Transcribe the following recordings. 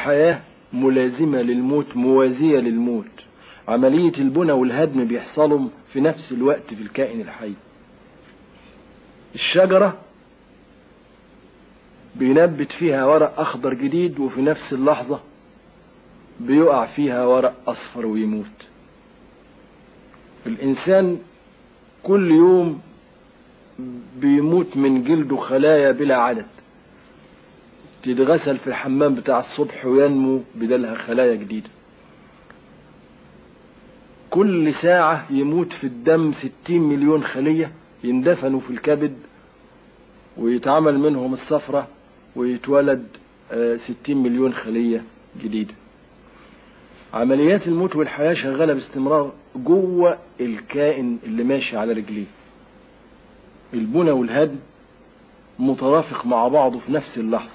الحياة ملازمة للموت موازية للموت عملية البنى والهدم بيحصلوا في نفس الوقت في الكائن الحي الشجرة بينبت فيها ورق أخضر جديد وفي نفس اللحظة بيقع فيها ورق أصفر ويموت الإنسان كل يوم بيموت من جلده خلايا بلا عدد تتغسل في الحمام بتاع الصبح وينمو بدلها خلايا جديدة كل ساعة يموت في الدم ستين مليون خلية يندفنوا في الكبد ويتعمل منهم الصفرة ويتولد ستين مليون خلية جديدة عمليات الموت والحياة شغالة باستمرار جوه الكائن اللي ماشي على رجليه البنى والهدم مترافق مع بعضه في نفس اللحظة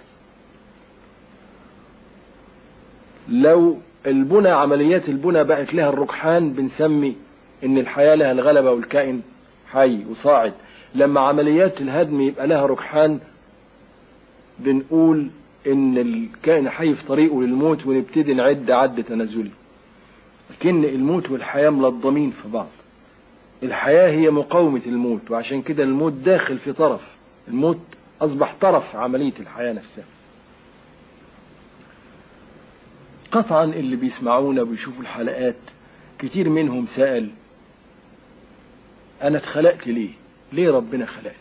لو البنى عمليات البنى بقت لها الرجحان بنسمي ان الحياة لها الغلبة والكائن حي وصاعد لما عمليات الهدم يبقى لها رجحان بنقول ان الكائن حي في طريقه للموت ونبتدي نعد عد تنازلي لكن الموت والحياة ملضمين في بعض الحياة هي مقاومة الموت وعشان كده الموت داخل في طرف الموت أصبح طرف في عملية الحياة نفسها قطعا اللي بيسمعونا وبيشوفوا الحلقات كتير منهم سأل أنا اتخلقت ليه ليه ربنا خلقني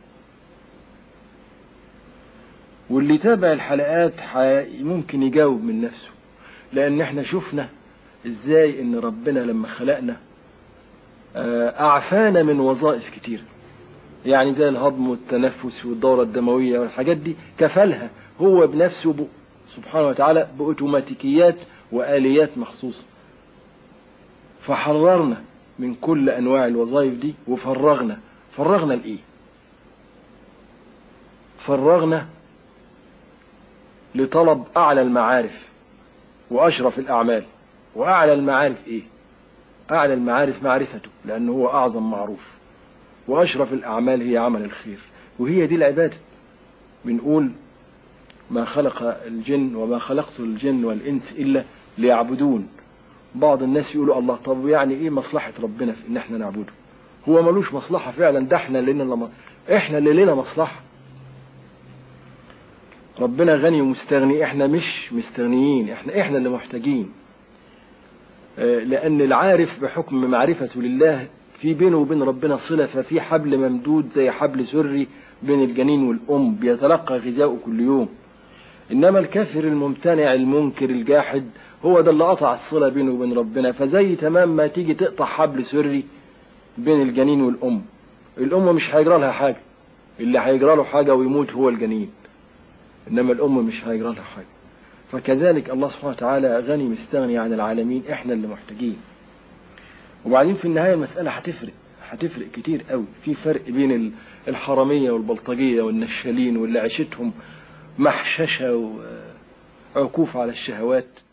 واللي تابع الحلقات ممكن يجاوب من نفسه لأن احنا شفنا ازاي ان ربنا لما خلقنا أعفانا من وظائف كتير يعني زي الهضم والتنفس والدورة الدموية والحاجات دي كفلها هو بنفسه سبحانه وتعالى بأوتوماتيكيات وآليات مخصوصة فحررنا من كل أنواع الوظائف دي وفرغنا فرغنا لإيه فرغنا لطلب أعلى المعارف وأشرف الأعمال وأعلى المعارف إيه أعلى المعارف معرفته لأنه هو أعظم معروف وأشرف الأعمال هي عمل الخير وهي دي العبادة بنقول ما خلق الجن وما خلقت الجن والإنس إلا ليعبدون بعض الناس يقولوا الله طب يعني إيه مصلحة ربنا في إن إحنا نعبده هو ملوش مصلحة فعلا ده إحنا اللي لنا إحنا اللي لنا مصلحة ربنا غني ومستغني إحنا مش مستغنيين إحنا إحنا اللي محتاجين لأن العارف بحكم معرفته لله في بينه وبين ربنا صلة ففي حبل ممدود زي حبل سري بين الجنين والأم بيتلقى غذاؤه كل يوم إنما الكافر الممتنع المنكر الجاحد هو ده اللي قطع الصلة بينه وبين ربنا فزي تمام ما تيجي تقطع حبل سري بين الجنين والأم الأم مش هيجرى لها حاجة اللي هيجرى له حاجة ويموت هو الجنين إنما الأم مش هيجرى لها حاجة فكذلك الله سبحانه وتعالى غني مستغني عن العالمين احنا اللي محتاجين وبعدين في النهاية المسألة هتفرق هتفرق كتير قوي في فرق بين الحرامية والبلطجية والنشالين واللي عيشتهم محششة وعكوف على الشهوات